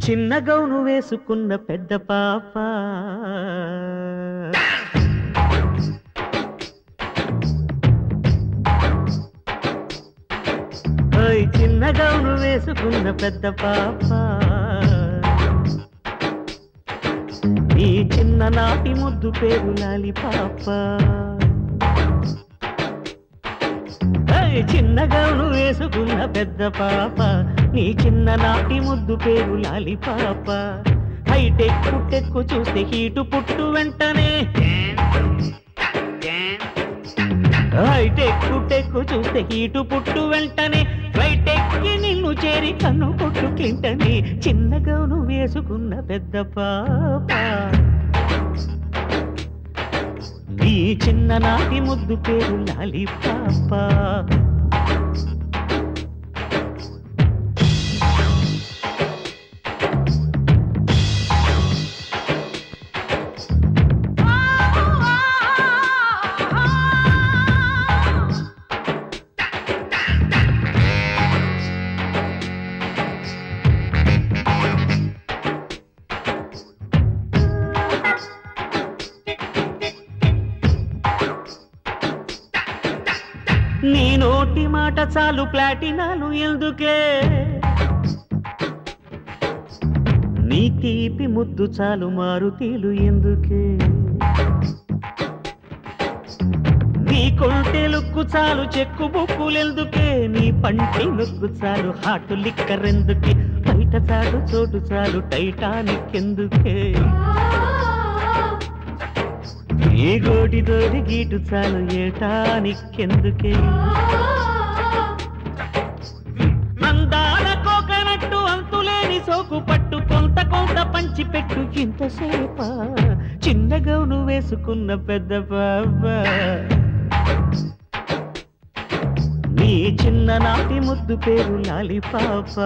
చిన్న గౌను వేసుకున్న పెద్ద పాప ఓయ్ చిన్న గౌను వేసుకున్న పెద్ద పాప ఈ చిన్న నాటి ముద్దు పేరు లాలి పాప ఏయ్ చిన్న గౌను వేసుకున్న పెద్ద పాప నీ చిన్న నాటి ముద్దు పేరు లాలి పాప హైటెక్ పుట్టెక్కు చూస్తే హీటు పుట్టు వెంటనే హైటెక్ పుట్టెక్కు చూస్తే హీటు పుట్టు వెంటనే ఫ్లైట్ ఎక్కి నిన్ను చేరి కన్ను కొట్టు కింటని చిన్న గౌను వేసుకున్న పెద్ద పాప నీ చిన్న నాటి ముద్దు పేరు లాలి పాప నీ నోటి మాట చాలు ప్లాటినాలు ఎందుకే నీ తీపి ముద్దు చాలు మారుతీలు ఎందుకే నీ కొంటె లుక్కు చాలు చెక్కు బుక్కులెందుకే నీ పంటి నొక్కు చాలు హాటు లిక్కరెందుకే బయట చాలు చోటు చాలు టైటానిక్ ఎందుకే ఏ గోటి దోడి గీటు చాలు ఏటానిక్ ఎందుకే అందాల కోకనట్టు అంతులేని సోకు పట్టు కొంత కొంత పంచి పెట్టు ఇంతసేప చిన్న గౌను వేసుకున్న పెద్ద బాబా నీ చిన్న నాటి ముద్దు పేరు లాలి పాప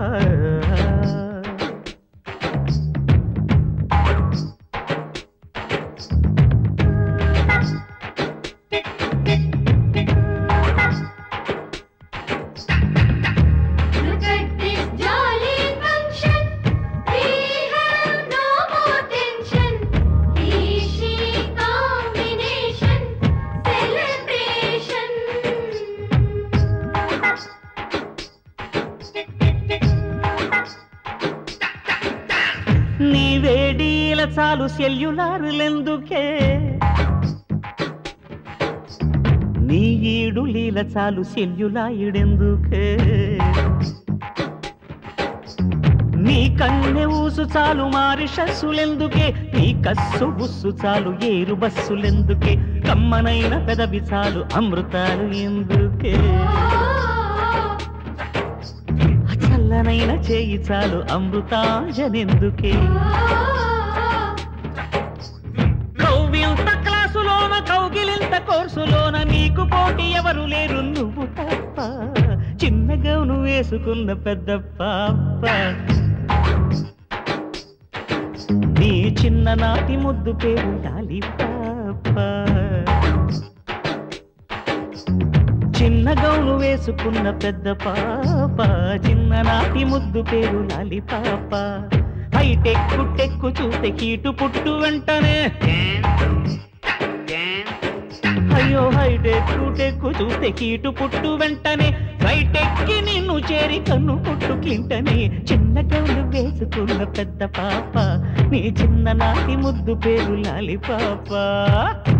Look at this jolly function. We have no more tension. He, she combination. Celebration. నీ వేడీల చాలు సెల్యులారులెందుకే నీ ఈడు లీల చాలు సెల్యులాయుడెందుకే నీ కన్నె ఊసు చాలు మారిషస్సులెందుకే నీ కస్సు బుస్సు చాలు ఏరు బస్సులెందుకే కమ్మనైన పెదవి చాలు అమృతాలు ఎందుకే చల్లనైన చేయి చాలు అమృతాంజనెందుకే కౌవింత క్లాసులోన కౌగిలింత కోర్సులోన నీకు పోటీ ఎవరు లేరు నువ్వు తప్ప చిన్న గౌను వేసుకున్న పెద్ద పాప నీ చిన్న నాటి ముద్దు పేరు లాలి పాప చిన్న గౌను వేసుకున్న పెద్ద పాప చిన్న నాటి ముద్దు పేరు లాలి పాప హైటెక్కు టెక్కు చూస్తే కీటు పుట్టు వెంటనే అయ్యో హైటెక్కు టెక్కు చూస్తే కీటు పుట్టు వెంటనే బయటెక్కి నిన్ను చేరి కన్ను పుట్టు కింటనే చిన్న గౌను వేసుకున్న పెద్ద పాప నీ చిన్న నాటి ముద్దు పేరు లాలి పాప